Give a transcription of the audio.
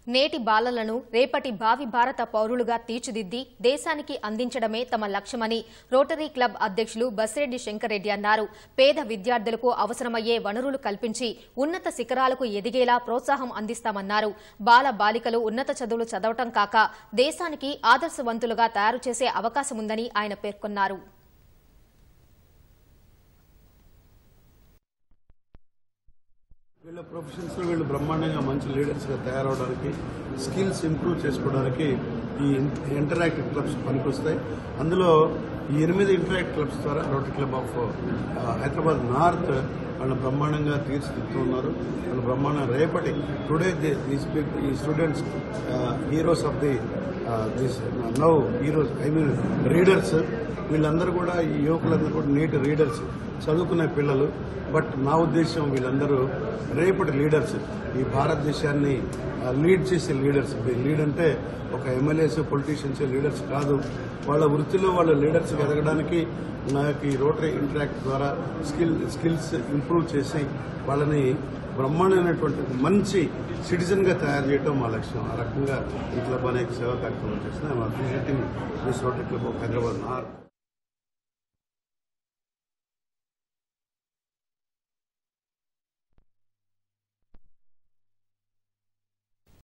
నేటి బాలలను రేపటి భావి భారత పౌరులుగా తీర్చిదిద్ది దేశానికి అందించడమే తమ లక్ష్యమని రోటరీ క్లబ్ అధ్యక్షులు బసిరెడ్డి శంకర్రెడ్డి అన్నారు పేద విద్యార్థులకు అవసరమయ్యే వనరులు కల్పించి ఉన్నత శిఖరాలకు ఎదిగేలా ప్రోత్సాహం అందిస్తామన్నారు బాల బాలికలు ఉన్నత చదువులు చదవటం కాక దేశానికి ఆదర్శవంతులుగా తయారు చేసే అవకాశముందని ఆయన పేర్కొన్నారు వీళ్ళ ప్రొఫెషన్స్లో వీళ్ళు బ్రహ్మాండంగా మంచి లీడర్స్గా తయారవడానికి స్కిల్స్ ఇంప్రూవ్ చేసుకోవడానికి ఈ ఇంటరాక్టివ్ క్లబ్స్ పనికొస్తాయి అందులో ఈ ఎనిమిది ఇంటరాక్ట్ క్లబ్స్ ద్వారా Rotary club of Hyderabad north వాళ్ళు బ్రహ్మాండంగా తీర్చిదిద్దుతూ ఉన్నారు వాళ్ళు బ్రహ్మాండంగా రేపటి టుడే దీస్ ఈ students heroes of the this now heroes I mean readers వీళ్ళందరూ కూడా ఈ యువకులందరూ కూడా నేటి రీడర్స్ చదువుకునే పిల్లలు బట్ నా ఉద్దేశం వీళ్ళందరూ రేపటి లీడర్స్ ఈ భారతదేశాన్ని లీడ్ చేసే లీడర్స్ లీడ్ అంటే ఒక ఎమ్మెల్యేస్ పొలిటీషియన్స్ లీడర్స్ కాదు వాళ్ళ వృత్తిలో వాళ్ళ లీడర్స్ ఎదగడానికి నాకు ఈ రోటరీ ఇంటరాక్ట్ ద్వారా స్కిల్ స్కిల్స్ ఇంప్రూవ్ చేసి వాళ్ళని బ్రహ్మాండమైనటువంటి మంచి సిటిజన్ గా తయారు చేయడం మా లక్ష్యం ఆ రకంగా ఈ క్లబ్ అనేక సేవా కార్యక్రమాలు చేస్తున్నాం appreciating this Rotary club of Hyderabad north